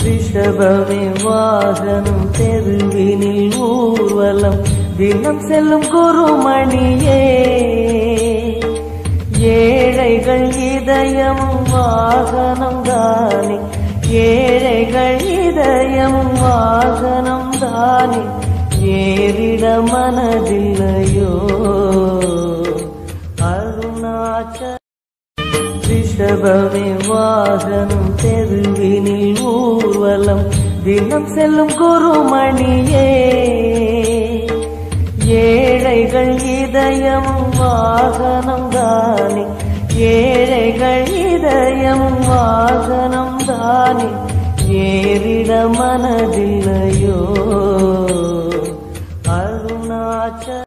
ரிஷபமே வாகனம் தெருவினில் ஊர்வலம் தினம் செல்லும் குருமணியே ஏழைகள் இதயமும் வாகனம் தானே ஏழைகள் இதயமும் வாகனம் தானே ஏறிட மனதில்லையோ அருணாச்சல ரிஷபமே வாகனம் தெருவினில் ஊர்வலம் தினம் செல்லும் குருமணியே ஏழைகள் இதயமும் வாகனம் தானே ஏழைகள் இதயமும் வாகனம் தானே ஏறிட மனதில்லையோ அருணாச்சல